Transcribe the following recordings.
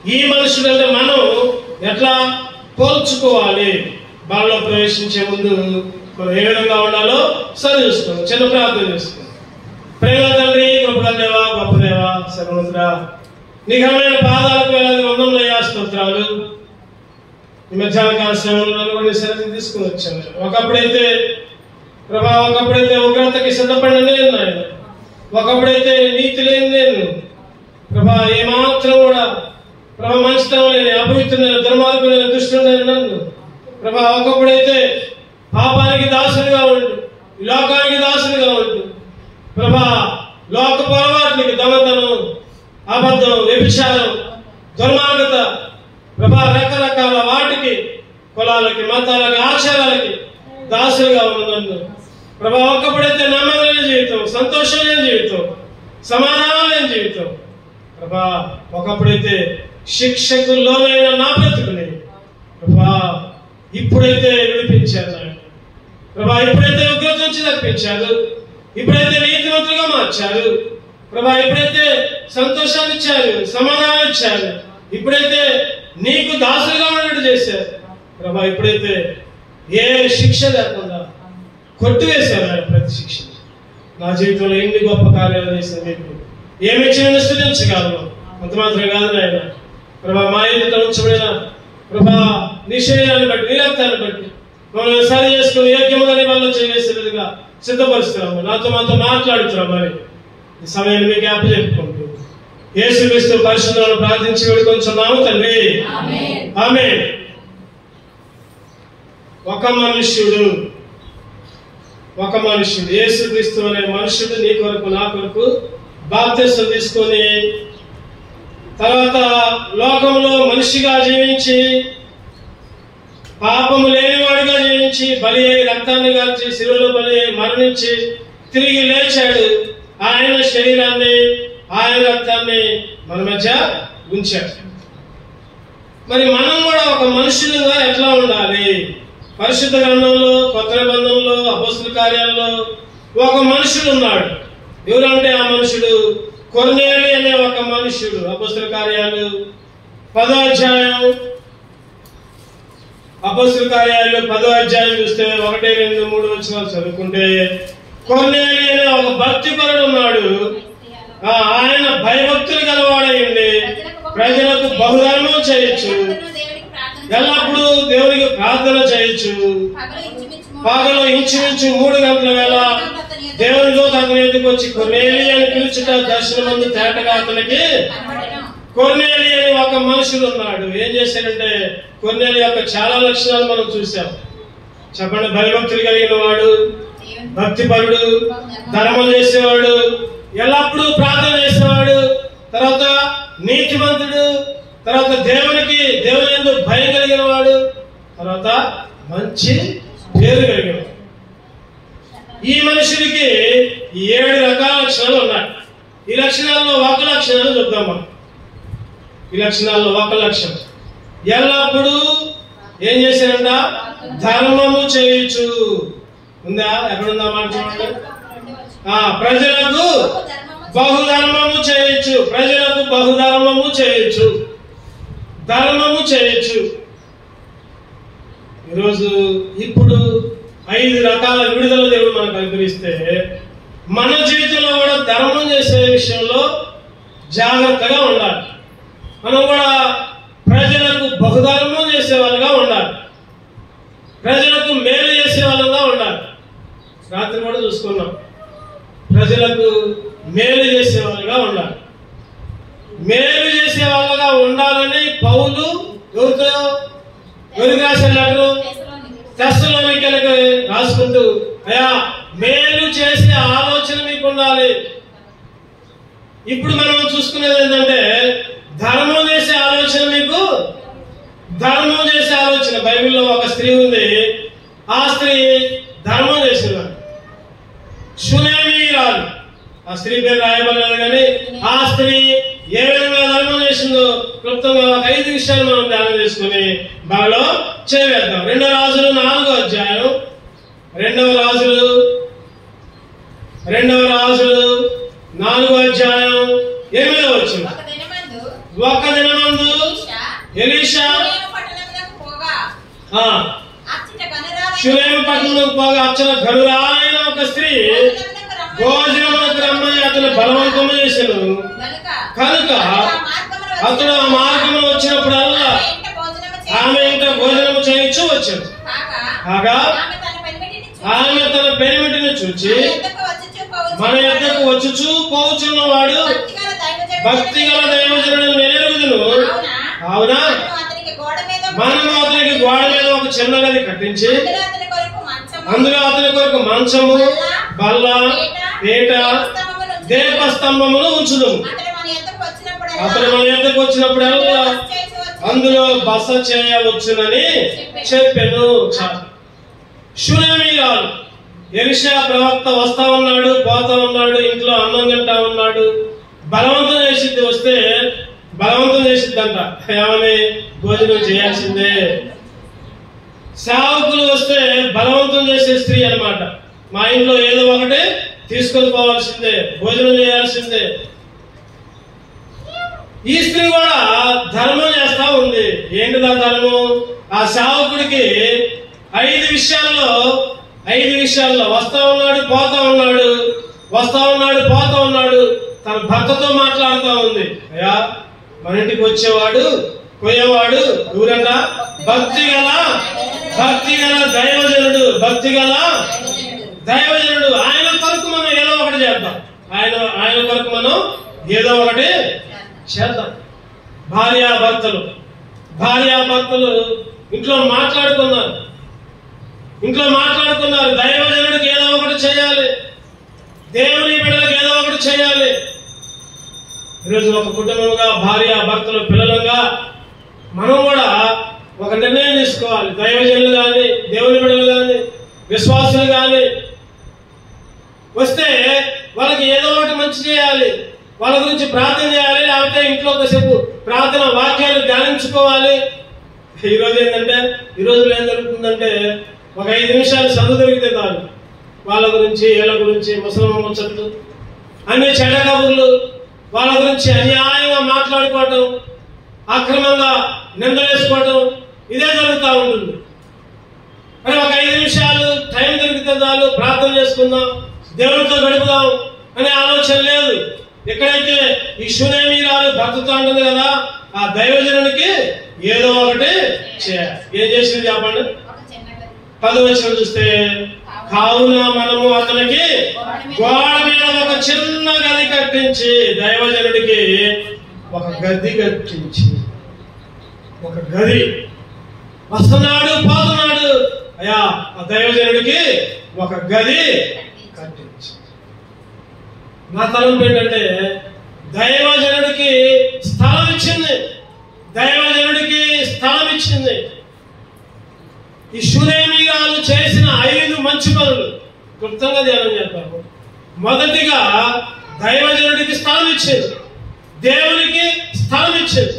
ఈ మనుషులంటే మనం ఎట్లా పోల్చుకోవాలి బాల్లో ప్రవేశించే ముందు మనం ఏ విధంగా ఉండాలో సరి చూసుకోండి చిన్న ప్రార్థన చేసుకోండి ప్రేమ తండ్రి గొప్ప దేవా గొప్ప దేవా సర్వత్రా నిఘమైన పాదాలకు వేలాది వందములయ్యా స్తోత్రాలు ఈ మధ్యాహ్న కాల శ్రమంలో కూడా సరిగ్గా తీసుకుని వచ్చాను ఒకప్పుడైతే ప్రభా ఒకప్పుడైతే ఉగ్రతకి సిద్ధపడిన నేను నాయన ఒకప్పుడైతే నీతి లేని నేను ప్రభా ఏమాత్రం కూడా ప్రభా మంచితనం లేని అపవిత్రులైన దుర్మార్గులైన దుష్టులైన నన్ను ప్రభా ఒకప్పుడైతే పాపానికి దాసులుగా ఉండు ఈ లోకానికి దాసులుగా ఉండు ప్రభా లోక పొరపాట్లకి దొంగతనం అబద్ధం వ్యభిచారం దుర్మార్గత ప్రభా రకరకాల వాటికి కులాలకి మతాలకి ఆచారాలకి దాసులుగా ఉన్న నన్ను ప్రభా ఒక్కప్పుడైతే నమ్మకం జీవితం సంతోషం లేని జీవితం సమాధానం లేని జీవితం ప్రభా ఒకప్పుడైతే శిక్షకు లోనైన నా బ్రతుకుని ప్రభా ఇప్పుడైతే విడిపించారు నాయన ప్రభా ఇప్పుడైతే ఉగ్రత నుంచి తప్పించారు ఇప్పుడైతే నీతిమంతులుగా మార్చారు ప్రభా ఇప్పుడైతే సంతోషాన్ని ఇచ్చారు సమాధానం ఇచ్చారు ఇప్పుడైతే నీకు దాసులుగా ఉన్నట్టు చేశారు ప్రభా ఇప్పుడైతే ఏ శిక్ష లేకుండా కొట్టివేశారు ఆయన ప్రతి శిక్ష నా జీవితంలో ఎన్ని గొప్ప కార్యాలు చేసిన మీకు ఏమి చేయని స్థుతించగలను అంత మాత్రం కాదు నాయన ప్రభా మా ఎదుట ఉంచబడిన ప్రభా నీ శరీరాన్ని బట్టి నీ రక్తాన్ని బట్టి మమ్మల్ని సరి చేసుకుని యోగ్యముగా నీ వల్ల చేసేదిగా సిద్ధపరుస్తున్నాము నాతో మాతో మాట్లాడుతున్నాం మరి ఈ సమయాన్ని మీకు అప్పచెప్పుకుంటూ యేసుక్రీస్తు పరిశుద్ధులను ప్రార్థించి వేడుకొంచున్నాము తండ్రి ఆమె ఒక మనుష్యుడు ఒక మనుష్యుడు యేసుక్రీస్తు అనే మనుష్యుడు నీ కొరకు నా కొరకు బాప్తిసం తీసుకొని తర్వాత లోకంలో మనిషిగా జీవించి పాపము లేనివాడిగా జీవించి బలి అయి రక్తాన్ని గాల్చి శిలువలో బలి అయి మరణించి తిరిగి లేచాడు ఆయన శరీరాన్ని ఆయన రక్తాన్ని మన మధ్య ఉంచాడు మరి మనం కూడా ఒక మనుషులుగా ఎట్లా ఉండాలి పరిశుద్ధ గ్రంథంలో కొత్త నిబంధనలో అపోస్తుల కార్యాల్లో ఒక మనుషుడు ఉన్నాడు ఎవరంటే ఆ మనుషుడు కొర్నేలి అనే ఒక మనుషుడు అపోస్తుల కార్యాలు పదో అధ్యాయం అపోస్తుల కార్యాలు పదో అధ్యాయం చూస్తే ఒకటి రెండు మూడు వచ్చిన చదువుకుంటే కొర్నేలి అనే ఒక భక్తిపరుడు ఉన్నాడు ఆ, ఆయన భయభక్తులు గలవాడైంది ప్రజలకు బహుధర్మం చేయొచ్చు ఎల్లప్పుడూ దేవునికి ప్రార్థన చేయొచ్చు పగలు ఇంచుమించు మూడు గంటల వేళ దేవునిలో అతని ఎందుకు వచ్చి కొన్నేలి అని పిలుచుట దర్శనమందు తేటగా అతనికి కొన్నేలి అని ఒక మనుషుడు ఉన్నాడు ఏం చేశాడంటే కొన్నేలి యొక్క చాలా లక్షణాలు మనం చూసాం చెప్పండి భయభక్తులు కలిగిన వాడు భక్తిపరుడు ధర్మం చేసేవాడు ఎల్లప్పుడూ ప్రార్థన చేసేవాడు తర్వాత నీతిమంతుడు తర్వాత దేవునికి దేవుని ఎందు భయం కలిగిన వాడు తర్వాత మంచి పేరు కలిగిన వాడు ఈ మనుషుడికి ఈ ఏడు రకాల లక్షణాలు ఉన్నాయి ఈ లక్షణాల్లో ఒక లక్షణాలు చూద్దాం మనం ఈ లక్షణాల్లో ఒక లక్షణం ఎల్లప్పుడూ ఏం చేశారంట ధర్మము చేయొచ్చు ఉందా ఎక్కడుందా మాట చూడండి ఆ ప్రజలకు బహుధర్మము చేయొచ్చు ప్రజలకు బహుధర్మము చేయొచ్చు ధర్మము చేయొచ్చు ఈరోజు ఇప్పుడు ఐదు రకాల విడుదల దేవుడు మనకు అనుగ్రహిస్తే మన జీవితంలో కూడా ధర్మం చేసే విషయంలో జాగ్రత్తగా ఉండాలి మనం కూడా ప్రజలకు బహుధర్మం చేసే వాళ్ళగా ఉండాలి ప్రజలకు మేలు చేసే వాళ్ళగా ఉండాలి రాత్రి కూడా చూసుకున్నాం ప్రజలకు మేలు చేసే వాళ్ళగా ఉండాలి మేలు చేసే వాళ్ళగా ఉండాలని పౌలు ఎవరితో ఎవరికి రాశారు తెస్సలోనికలకు రాసుకుంటూ అయా మేలు చేసే ఆలోచన మీకు ఉండాలి ఇప్పుడు మనం చూసుకునేది ఏంటంటే ధర్మం చేసే ఆలోచన మీకు ధర్మం చేసే ఆలోచన బైబిల్లో ఒక స్త్రీ ఉంది ఆ స్త్రీ ధర్మం చేసినారు సునేమి రాదు ఆ స్త్రీ పేరు రాయబడలేదు కానీ ఆ స్త్రీ ఏ విధంగా ధర్మం చేసిందో క్లుప్తంగా ఒక ఐదు విషయాలు మనం ధ్యానం చేసుకుని బాలో చేయవేద్దాం రెండవ రాజులు నాలుగో అధ్యాయం రెండవ రాజులు రెండవ రాజులు నాలుగో అధ్యాయం ఎనిమిదవ వచ్చింది ఒక దినమందు ఒక్క దినమందు ఆ అచ్చట గనురాలైన శిలేము పట్టణంలోకి పోగా అచ్చన గనురాలైన ఒక స్త్రీ భోజనమునకు రమ్మని భోజనములకు రమ్మని అతను బలవంతము చేశాను గనుక కనుక అతడు ఆ మార్గంలో వచ్చినప్పుడల్లా ఇంట భోజనము ఆమె ఇంట భోజనము చేయించు వచ్చాడు కాగా కాగా ఆమె తన పెనిమిటిని చూచి ఆమె తన పెనిమిటిని చూచి మన యొద్దకు వచ్చుచు పోవుచున్నాడు. మన యొద్దకు వచ్చుచూ పోచున్నవాడు భక్తిగల దైవజనుడు భక్తి గల దైవజనుడు నేరుగుదును అవునా అవునా మనము అతనికి గోడ మీద మనము అతనికి గోడ మీద ఒక చిన్న గది కట్టించి అందులో అతని కొరకు మంచము అందులో అతని కొరకు మంచము బల్ల పీట దీపస్తంభమును ఉంచుదు అతడు మన యొద్దకు వచ్చినప్పుడల్లా అతను మన యొద్దకు వచ్చినప్పుడల్లా అందులో బస చేయవచ్చునని చెప్పాను శూన్యమీరాలు ఎలిషా ప్రవక్త వస్తా ఉన్నాడు పోతా ఉన్నాడు ఇంట్లో అన్నం తింటా ఉన్నాడు బలవంతం చేసిద్ది వస్తే బలవంతం చేసిద్దంట ఏమని భోజనం చేయాల్సిందే సేవకులు వస్తే బలవంతం చేసే స్త్రీ అన్నమాట మా ఇంట్లో ఏదో ఒకటి తీసుకొని పోవాల్సిందే భోజనం చేయాల్సిందే ఈ స్త్రీ కూడా ధర్మం చేస్తా ఉంది ఏంటిదా ధర్మం ఆ సేవకుడికి ఐదు విషయాల్లో ఐదు విషయాల్లో వస్తా ఉన్నాడు పోతా ఉన్నాడు వస్తా ఉన్నాడు పోతా ఉన్నాడు తన భర్తతో మాట్లాడుతూ ఉంది అయ్యా మన ఇంటికి వచ్చేవాడు పోయేవాడు ఎవరంట భక్తి గల భక్తి గల దైవజనుడు భక్తి గల దైవజనుడు ఆయన కొరకు మనం ఏదో ఒకటి చేద్దాం ఆయన ఆయన కొరకు మనం ఏదో ఒకటి చేద్దాం భార్యాభర్తలు భార్యాభర్తలు ఇంట్లో మాట్లాడుకున్నారు ఇంట్లో మాట్లాడుకున్నారు దైవజనుడికి ఏదో ఒకటి చేయాలి దేవుని బిడ్డలకు ఏదో ఒకటి చేయాలి ఈరోజు ఒక కుటుంబంగా భార్య భర్తలు పిల్లలుగా మనం కూడా ఒక నిర్ణయం తీసుకోవాలి దైవజనులు కానీ దేవుని బిడ్డలు కానీ విశ్వాసులు కానీ వస్తే వాళ్ళకి ఏదో ఒకటి మంచి చేయాలి వాళ్ళ గురించి ప్రార్థన చేయాలి లేకపోతే ఇంట్లో ఒకసేపు ప్రార్థన వాక్యాలు ధ్యానించుకోవాలి ఈ రోజు ఏంటంటే ఈ రోజులో ఏం జరుగుతుందంటే ఒక ఐదు నిమిషాలు సందు దొరికితే చాలు వాళ్ళ గురించి వీళ్ళ గురించి ముసలమ్మ ముచ్చట్లు అన్ని చెడ్డ కబుర్లు వాళ్ళ గురించి అన్యాయంగా మాట్లాడుకోవటం అక్రమంగా నిందలేసుకోవటం ఇదే జరుగుతూ ఉంటుంది మరి ఒక ఐదు నిమిషాలు టైం దొరికితే చాలు ప్రార్థన చేసుకుందాం దేవుడితో గడుపుదాం అనే ఆలోచన లేదు ఎక్కడైతే ఈ శూన్యమీరాలు భక్తితో ఉంటుంది కదా ఆ దైవజనునికి ఏదో ఒకటి చేయాలి ఏం చేసింది చెప్పండి ఒక చిన్న గది. పదవచనం చూస్తే కావున మనము అతనికి గోడ మీద ఒక చిన్న గది కట్టించి దైవజనుడికి ఒక గది కట్టించి ఒక గది వస్తున్నాడు పోతున్నాడు అయ్యా ఆ దైవజనుడికి ఒక గది కట్టించి నా తలంపు ఏంటంటే దైవజనుడికి స్థలం ఇచ్చింది దైవజనుడికి స్థలం ఇచ్చింది ఈ శూనేమిగాలు చేసిన ఐదు మంచి పనులు క్లుప్తంగా ధ్యానం చేద్దాము మొదటిగా దైవజనుడికి స్థలం ఇచ్చేది దేవునికి స్థలం ఇచ్చేది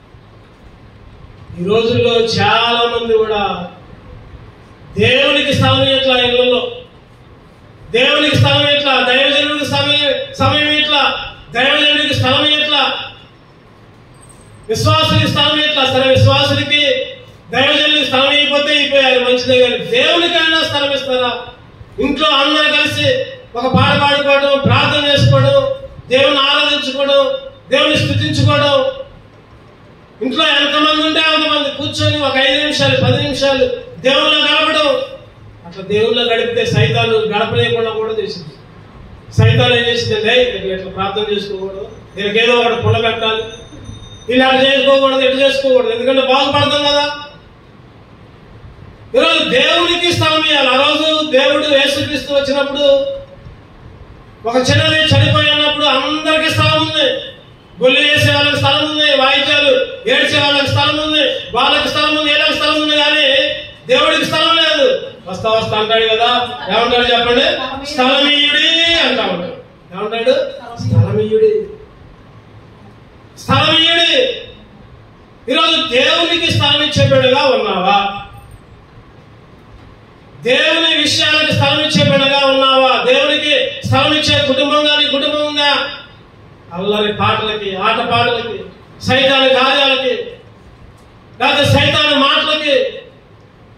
ఈ రోజుల్లో చాలా మంది కూడా దేవునికి స్థలం ఎట్లా ఇళ్లలో దేవునికి స్థలం ఎట్లా దైవజనుడికి సమయం సమయం ఎట్లా దైవజనుడికి స్థలం ఎట్లా విశ్వాసునికి స్థలం ఎట్లా సరే విశ్వాసునికి దైవజనుడికి స్థలం అయిపోతే అయిపోయారు మంచిదే కానీ దేవునికైనా స్థలం ఇస్తారా ఇంట్లో అందరూ కలిసి ఒక పాట పాడుకోవడం ప్రార్థన చేసుకోవడం దేవుని ఆరాధించుకోవడం దేవుని స్థుతించుకోవడం ఇంట్లో ఎంతమంది ఉంటే అంతమంది కూర్చొని ఒక ఐదు నిమిషాలు పది నిమిషాలు దేవుళ్ళో గడపడం అట్లా దేవుళ్ళో గడిపితే సైతాలు గడపలేకుండా కూడా చేసింది సైతాలు ఏం చేసిందంటే ఇట్లా ఇట్లా ప్రార్థన చేసుకోకూడదు దీనికి ఏదో ఒకటి పుల్ల పెట్టాలి ఇలా అట్లా చేసుకోకూడదు ఎట్లా చేసుకోకూడదు ఎందుకంటే బాగుపడతాం కదా ఈరోజు దేవునికి స్థలం ఇవ్వాలి ఆ రోజు దేవుడు యేసుక్రీస్తు వచ్చినప్పుడు ఒక చిన్నది చనిపోయి ఉన్నప్పుడు అందరికి స్థలం ఉంది గొల్లు వేసే వాళ్ళకి స్థలం ఉంది వాయిద్యాలు ఏడ్చే వాళ్ళకి స్థలం ఉంది వాళ్ళకి స్థలం ఉంది వీళ్ళకి స్థలం ఉంది కానీ దేవుడికి స్థలం లేదు వస్తా వస్తా అంటాడు కదా ఏమంటాడు చెప్పండి స్థలమీయుడి అంటా ఉంటాడు ఏమంటాడు స్థలమీయుడి స్థలమీయుడి ఈరోజు దేవునికి స్థలం ఇచ్చే బిడ్డగా ఉన్నావా దేవుని విషయాలకు స్థలం ఇచ్చే బిడ్డగా ఉన్నావా దేవునికి స్థలం ఇచ్చే కుటుంబంగా నీ కుటుంబం ఉందా అల్లరి పాటలకి ఆట పాటలకి సైతాని కార్యాలకి లేకపోతే సైతాని మాటలకి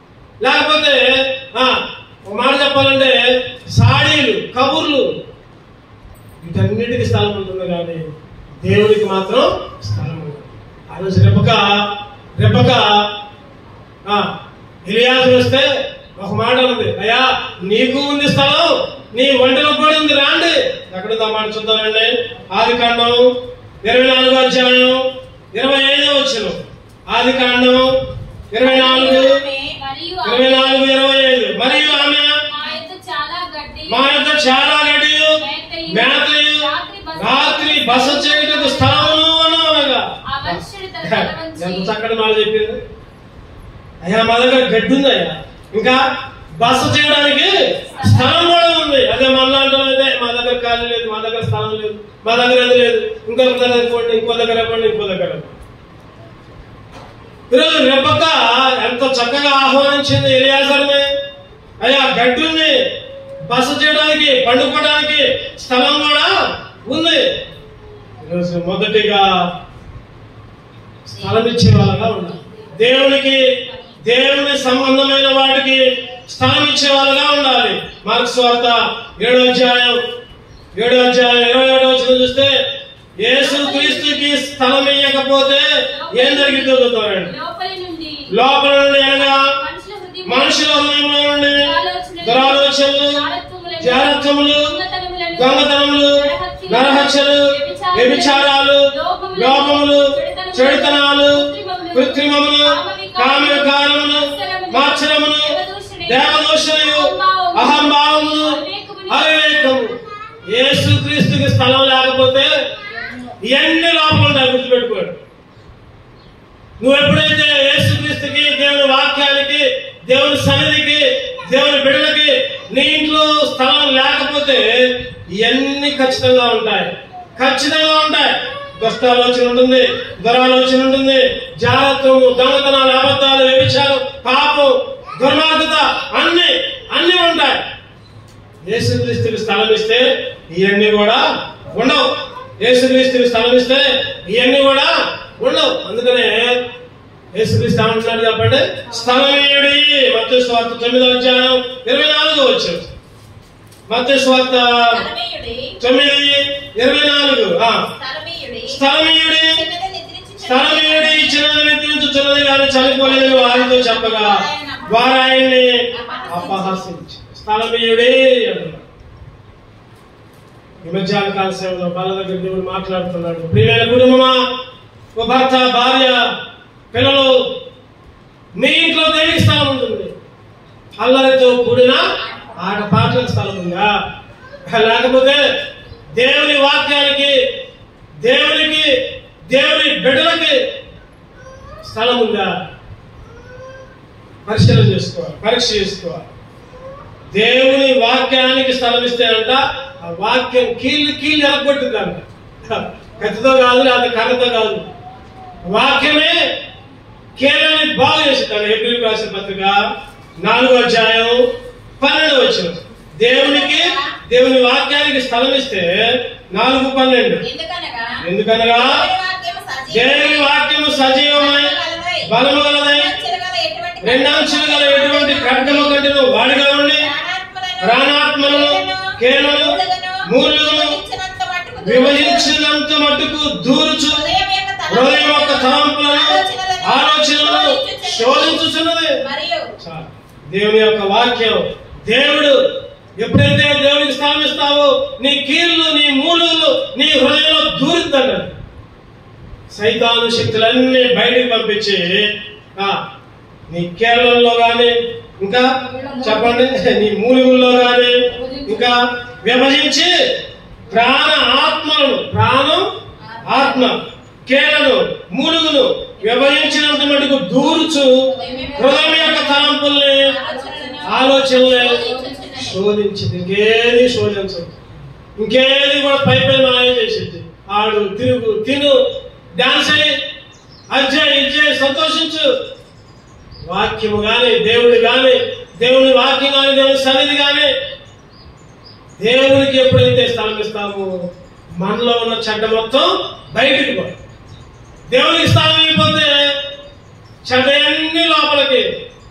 లేకపోతే ఆ, ఒక మాట చెప్పాలంటే సాడీలు కబుర్లు వీటన్నిటికీ స్థలం ఉంటుంది కానీ దేవుడికి మాత్రం స్థలం ఉండదు ఆ రోజు రెప్పక రెప్పక ఆ, ఎలియాసు వస్తే ఒక మాట ఉంది అయ్యా నీకు ఉంది స్థలం నీ ఒంటిలో కూడా ఉంది రాండి ఎక్కడుందా మాట చూద్దామండి ఆది కాండం ఇరవై నాలుగు అధ్యాయం ఇరవై ఐదో వచ్చిన ఆది కాండం ఇరవై నాలుగు మరియు ఇరవై నాలుగు ఇరవై ఐదు మరియు ఆమె మా యొక్క చాలా గడ్డి మా యొక్క చాలా గడియు మేతయు రాత్రి బస చేయుటకు స్థలమును అని అనగా ఆ మనుష్యుడు తన తల వంచి ఎంత చక్కటి మాట చెప్పింది అయ్యా మా దగ్గర గడ్డి ఉంది అయ్యా ఇంకా బస చేయడానికి స్థలం కూడా ఉంది అదే మళ్ళా అంటాం అదే మా దగ్గర ఖాళీ లేదు మా దగ్గర స్థలం లేదు మా దగ్గర అది లేదు ఇంకొక దగ్గర ఇవ్వండి ఇంకో దగ్గర ఇవ్వండి ఇంకో దగ్గర ఇవ్వండి. ఈరోజు రెబ్బక ఎంత చక్కగా ఆహ్వానించింది ఎలియాసర్ని అయ్యా గడ్డి ఉంది బస చేయడానికి పండుకోవడానికి స్థలం కూడా ఉంది ఈరోజు మొదటిగా స్థలం ఇచ్చే వాళ్ళగా ఉండాలి దేవునికి దేవుని సంబంధమైన వాటికి స్థలం ఇచ్చే వాళ్ళగా ఉండాలి మార్క్స్ వార్త ఏడో అధ్యాయం ఏడో అధ్యాయం ఇరవై ఏడో వచ్చిన చూస్తే యేసు క్రీస్తుకి స్థలం ఇవ్వకపోతే ఏం జరిగిందో చూద్దామండి లోపలి నుండి లోపల నుండి అనగా మనుషుల హృదయం మనుషుల హృదయంలో నుండి దురాలోచనలు జారత్వములు దొంగతనములు నరహత్యలు వ్యభిచారాలు లోపములు చెడుతనాలు కృత్రిమములు కామ్యకారములు మాత్సరములు దేవదోషణలు అహంభావములు అవివేకము యేసుక్రీస్తుకి స్థలం లేకపోతే ఇవన్నీ లోపల ఉంటాయి గుర్తుపెట్టుకోండి నువ్వు ఎప్పుడైతే యేసుక్రీస్తుకి దేవుని వాక్యానికి దేవుని సన్నిధికి దేవుని బిడ్డలకి నీ ఇంట్లో స్థలం లేకపోతే ఇవన్నీ ఖచ్చితంగా ఉంటాయి ఖచ్చితంగా ఉంటాయి దుష్టాలోచన ఉంటుంది దురాలోచన ఉంటుంది జాగ్రత్తము దొంగతనాలు అబద్ధాలు వ్యభిచారం పాపం దుర్మార్గత అన్ని అన్ని ఉంటాయి యేసుక్రీస్తుకి స్థలం ఇస్తే ఇవన్నీ కూడా ఉండవు యేసుక్రీస్తుకి స్థలం ఇస్తే ఇవన్నీ కూడా ఉండవు అందుకనే యేసుక్రీస్తు ఏమంటున్నాడు చెప్పండి స్థలమేయుడి మత్స్య స్వార్థ తొమ్మిదో అధ్యాయం ఇరవై నాలుగు వచ్చు మత్స్య స్వార్థ తలమీయుడి తొమ్మిది ఇరవై నాలుగు ఆ. తలమీయుడి స్థలమేయుడి చిన్నది నిద్రించు స్థలమేయుడి చిన్నది నిద్రించుచున్నది కానీ చనిపోలేదని వారితో చెప్పగా వారు ఆయన్ని అపహసించి స్థలమేయుడే అంటున్నాడు ఈ మధ్యాహ్న కాల సేవలో వాళ్ళ దగ్గర దేవుడు మాట్లాడుతున్నాడు ప్రియమైన కుటుంబమా ఓ భర్త భార్య పిల్లలు మీ ఇంట్లో దేనికి స్థలం ఉంటుంది అల్లరితో కూడిన ఆట పాటలకు స్థలం ఉందా లేకపోతే దేవుని వాక్యానికి దేవునికి దేవుని బిడ్డలకి స్థలం ఉందా పరిశీలన చేసుకోవాలి పరీక్ష చేసుకోవాలి దేవుని వాక్యానికి స్థలం ఇస్తేనంట ఆ వాక్యం కీళ్ళు కీళ్ళు ఎలగొట్టిందంట కత్తితో కాదు లేదా కర్రతో కాదు వాక్యమే కీళ్ళని బాగు చేసిందంట ఏప్రిల్ రాసిన పత్రిక నాలుగో అధ్యాయం పన్నెండు వచ్చిన దేవునికి దేవుని వాక్యానికి స్థలం ఇస్తే నాలుగు పన్నెండు ఎందుకనగా ఎందుకనగా దేవుని వాక్యము దేవుని సజీవము, వాక్యము సజీవమై బలము గలదై రెండంచులు గల ఎటువంటి రెండంచులు గల ఎటువంటి ఖడ్గము కంటిను వాడిగా ఉండి ప్రాణాత్మలను కేలను మూలులను విభజించినంత మట్టుకు దూరచు. విభజించినంత మట్టుకు దూరుచు హృదయం యొక్క తలంపులను, హృదయం యొక్క తలంపులను ఆలోచనలను శోధించుచున్నది మరియు చాలు. దేవుని యొక్క వాక్యం దేవుడు ఎప్పుడైతే దేవునికి స్థానం ఇస్తావో నీ కీళ్ళు నీ మూలులు నీ హృదయంలో దూరుద్దన్నాడు సైతాను శక్తులన్నీ బయటికి పంపించి ఆ, నీ కేరళంలో గాని ఇంకా చెప్పండి నీ మూలుగుల్లో గాని ఇంకా విభజించి ప్రాణ ఆత్మలను ప్రాణం ఆత్మ కేరళను మూలుగును విభజించినంత మటుకు దూర్చు హృదయం యొక్క తలంపుల్ని ఆలోచనలే శోధించింది ఇంకేది శోధించదు ఇంకేది కూడా పై పై మాయ చేసింది ఆడు తిరుగు తిను డాన్స్ అయ్యి అజ్జయ్ ఇజ్జయ్ సంతోషించు వాక్యము గాని దేవుడు గాని దేవుని వాక్యం గాని దేవుని సన్నిధి గాని దేవునికి ఎప్పుడైతే స్థలం ఇస్తామో మనలో ఉన్న చెడ్డ మొత్తం బయటికి పోయి దేవునికి స్థలం ఇవ్వకపోతే చెడ్డ అన్ని లోపలికి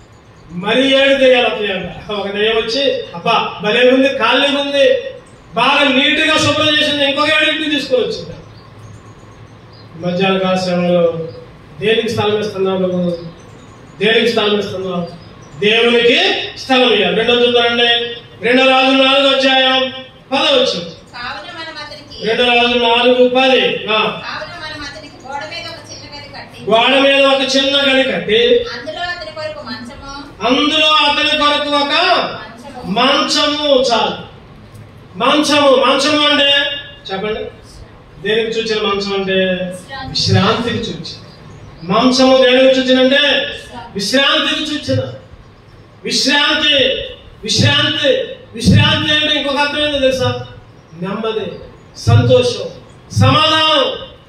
మరి ఏడు దెయ్యాలు వస్తాయంట ఒక దెయ్యం వచ్చి అబ్బా భలే ఉంది ఖాళీగా ఉంది బాగా నీట్ గా శుభ్రం చేసింది ఇంకొక ఏడింటిని తీసుకొని వచ్చింది మధ్యాహ్న కాల సమయంలో దేనికి స్థలం ఇస్తున్నావు నువ్వు దేనికి స్థలం ఇస్తున్నావు దేవునికి స్థలం ఇవ్వాలి రెండో చూద్దామండి రెండో రాజు నాలుగు అధ్యాయం పదవచ్చు కావున మనం అతనికి రెండో రాజు నాలుగు పది ఆ. కావున మనం అతనికి గోడ మీద ఒక చిన్న గది కట్టి గోడ మీద ఒక చిన్న గది కట్టి అందులో అతని కొరకు మంచము అందులో అతని కొరకు ఒక మంచము మంచము చాలు మంచము మంచము అంటే చెప్పండి దేనికి చూచిన మంచం అంటే విశ్రాంతికి చూచి మంచము దేనికి చూచినంటే విశ్రాంతికి చూచిన విశ్రాంతి విశ్రాంతి విశ్రాంతి అంటే ఇంకొక అర్థం ఏంటో తెలుసా నెమ్మది సంతోషం సమాధానం